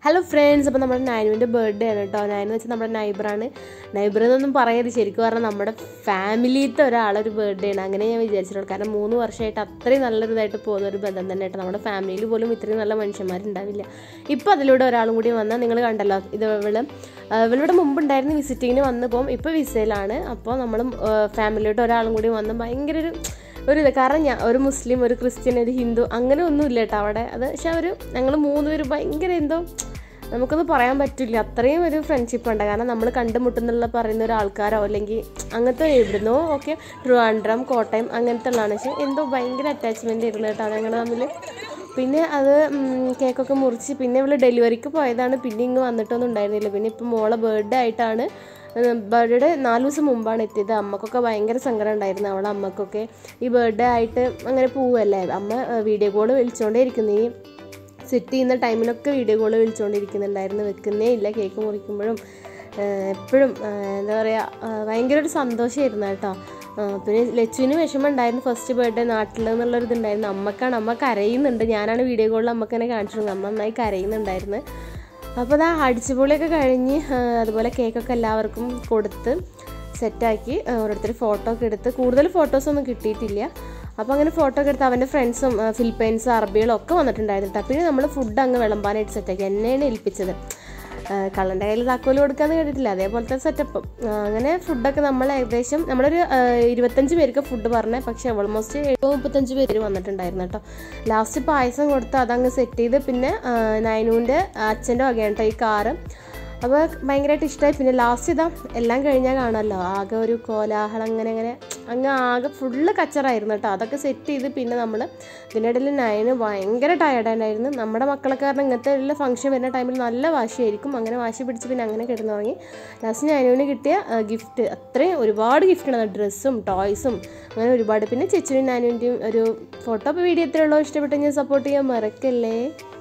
hello friends അപ്പോൾ നമ്മുടെ നൈനുവിൻ്റെ birthday ആണ് കേട്ടോ നൈൻ എന്ന് വെച്ചാൽ നമ്മുടെ നൈബറാണ് നൈബർ എന്നൊന്നും പറയരുത് ശരിക്കും പറഞ്ഞാൽ നമ്മുടെ ഫാമിലിയിലത്തെ ഒരാളൊരു ബർത്ത്ഡേ ആണ് അങ്ങനെ ഞാൻ വിചാരിച്ചിട്ടുള്ളൂ കാരണം മൂന്ന് വർഷമായിട്ട് അത്രയും നല്ലൊരു ഇതായിട്ട് പോകുന്ന ഒരു ബന്ധം തന്നെ കേട്ടോ നമ്മുടെ ഫാമിലിയിൽ പോലും ഇത്രയും നല്ല മനുഷ്യന്മാരുണ്ടാവില്ല ഇപ്പോൾ അതിലൂടെ ഒരാളും കൂടി വന്നാൽ നിങ്ങൾ കണ്ടല്ലോ ഇത് ഇവള് ആ, ഇവളിവിടെ മുമ്പ് ഉണ്ടായിരുന്നു വിസിറ്റിങ്ങിന് വന്ന് പോകും ഇപ്പോൾ വിസയിലാണ് അപ്പോൾ നമ്മളും ഫാമിലിയോട്ട് ഒരാളും കൂടി വന്ന് ഭയങ്കര ഒരു ഒരു ഇത് കാരണം ഞാൻ ഒരു മുസ്ലിം ഒരു ക്രിസ്ത്യൻ ഒരു ഹിന്ദു അങ്ങനെ ഒന്നും ഇല്ല കേട്ടോ അവിടെ അത് പക്ഷെ അവർ ഞങ്ങൾ മൂന്ന് പേര് ഭയങ്കര എന്തോ നമുക്കൊന്നും പറയാൻ പറ്റില്ല അത്രയും ഒരു ഫ്രണ്ട്ഷിപ്പ് ഉണ്ട് കാരണം നമ്മൾ കണ്ടുമുട്ടുന്നുള്ള പറയുന്ന ഒരു ആൾക്കാരോ അല്ലെങ്കിൽ അങ്ങനത്തെ എവിടുന്നോ ഓക്കെ ട്രിവാൻഡ്രം കോട്ടയം അങ്ങനത്തെ ഉള്ളതാണ് പക്ഷെ എന്തോ ഭയങ്കര അറ്റാച്ച്മെൻ്റ് ആയിരുന്നു കേട്ടോ ഞങ്ങൾ തമ്മിൽ പിന്നെ അത് ഉം, കേക്കൊക്കെ മുറിച്ച് പിന്നെ ഇവള് ഡെലിവറിക്ക് പോയതാണ് പിന്നെ ഇങ്ങ് വന്നിട്ടൊന്നും ഉണ്ടായിരുന്നില്ല പിന്നെ ഇപ്പം മോളെ ബർത്ത്ഡേ ആയിട്ടാണ് ബർത്ത്ഡേ നാല് ദിവസം മുമ്പാണ് എത്തിയത് അമ്മക്കൊക്കെ ഭയങ്കര സങ്കടം ഉണ്ടായിരുന്നു അവളെ അമ്മക്കൊക്കെ ഈ ബർത്ത്ഡേ ആയിട്ട് അങ്ങനെ പോവല്ലേ അമ്മ വീഡിയോ കോൾ വിളിച്ചുകൊണ്ടേ ഇരിക്കുന്നു ഈ സെറ്റ് ചെയ്യുന്ന ടൈമിലൊക്കെ വീഡിയോ കോൾ വിളിച്ചുകൊണ്ടിരിക്കുന്നുണ്ടായിരുന്നു വെക്കുന്നേ ഇല്ല കേക്ക് മുറിക്കുമ്പോഴും എപ്പോഴും എന്താ പറയുക ഭയങ്കര ഒരു സന്തോഷമായിരുന്നു കേട്ടോ ആ, പിന്നെ ലച്ചുവിന് വിഷമം ഉണ്ടായിരുന്നു ഫസ്റ്റ് ബർത്ത്ഡേ നാട്ടിൽ എന്നുള്ളൊരു ഇതുണ്ടായിരുന്നു അമ്മക്കാണ് അമ്മ കരയുന്നുണ്ട് ഞാനാണ് വീഡിയോ കോളിൽ അമ്മക്ക് തന്നെ കാണിച്ചിരുന്നത് അമ്മ നന്നായി കരയുന്നുണ്ടായിരുന്നു അപ്പോൾ അതാ അടിച്ചുപൊളിയൊക്കെ കഴിഞ്ഞ് ആ, അതുപോലെ കേക്കൊക്കെ എല്ലാവർക്കും കൊടുത്ത് സെറ്റാക്കി ഓരോരുത്തർ ഫോട്ടോ ഒക്കെ എടുത്ത് കൂടുതൽ ഫോട്ടോസൊന്നും കിട്ടിയിട്ടില്ല അപ്പോൾ അങ്ങനെ ഫോട്ടോ ഒക്കെ എടുത്ത് അവൻ്റെ ഫ്രണ്ട്സും ഫിലിപ്പൈൻസും അറബികളും ഒക്കെ വന്നിട്ടുണ്ടായിരുന്നു കേട്ടോ പിന്നെ നമ്മൾ ഫുഡ് അങ്ങ് വിളമ്പാനായിട്ട് സെറ്റാക്കി എന്നെയാണ് ഏൽപ്പിച്ചത് ആ, കള്ളൻ്റെ കയ്യിൽ താക്കോല് കൊടുക്കാന്ന് കേട്ടിട്ടില്ല അതേപോലത്തെ സെറ്റപ്പ് അങ്ങനെ ഫുഡൊക്കെ നമ്മൾ ഏകദേശം നമ്മളൊരു ആ, ഇരുപത്തഞ്ച് പേർക്ക് ഫുഡ് പറഞ്ഞേ പക്ഷേ ഓൾമോസ്റ്റ് എഴുപത് മുപ്പത്തഞ്ച് പേര് വന്നിട്ടുണ്ടായിരുന്നു കേട്ടോ ലാസ്റ്റ് പായസം കൊടുത്ത് അതങ്ങ് സെറ്റ് ചെയ്ത് പിന്നെ ആ, നൈനുവിൻ്റെ അച്ഛൻ്റെ വകയാണ് കേട്ടോ ഈ കാറ് അപ്പോൾ ഭയങ്കരമായിട്ട് ഇഷ്ടമായി പിന്നെ ലാസ്റ്റ് ഇതാ എല്ലാം കഴിഞ്ഞാൽ കാണാമല്ലോ ആകെ ഒരു കോലാഹലം അങ്ങനെ അങ്ങനെ അങ്ങ് ആകെ ഫുള്ള് കച്ചറായിരുന്നു കേട്ടോ അതൊക്കെ സെറ്റ് ചെയ്ത് പിന്നെ നമ്മൾ ഇതിനിടയിൽ നയന് ഭയങ്കര ടയർഡായിരുന്നു നമ്മുടെ മക്കളൊക്കെ കാരണം ഇങ്ങനത്തെ ഉള്ള ഫംഗ്ഷൻ വരുന്ന ടൈമിൽ നല്ല വാശിയായിരിക്കും അങ്ങനെ വാശി പിടിച്ച് പിന്നെ അങ്ങനെ കിടന്നുറങ്ങി ലാസ്റ്റ് നയനുവിന് കിട്ടിയ ഗിഫ്റ്റ് അത്രയും ഒരുപാട് ഗിഫ്റ്റ് ഉണ്ട് ഡ്രസ്സും ടോയ്സും അങ്ങനെ ഒരുപാട് പിന്നെ ചേച്ചിയും നാനുവിൻ്റെയും ഒരു ഫോട്ടോ വീഡിയോ എത്രയുള്ളൂ ഇഷ്ടപ്പെട്ടെങ്കിൽ സപ്പോർട്ട് ചെയ്യാൻ മറക്കല്ലേ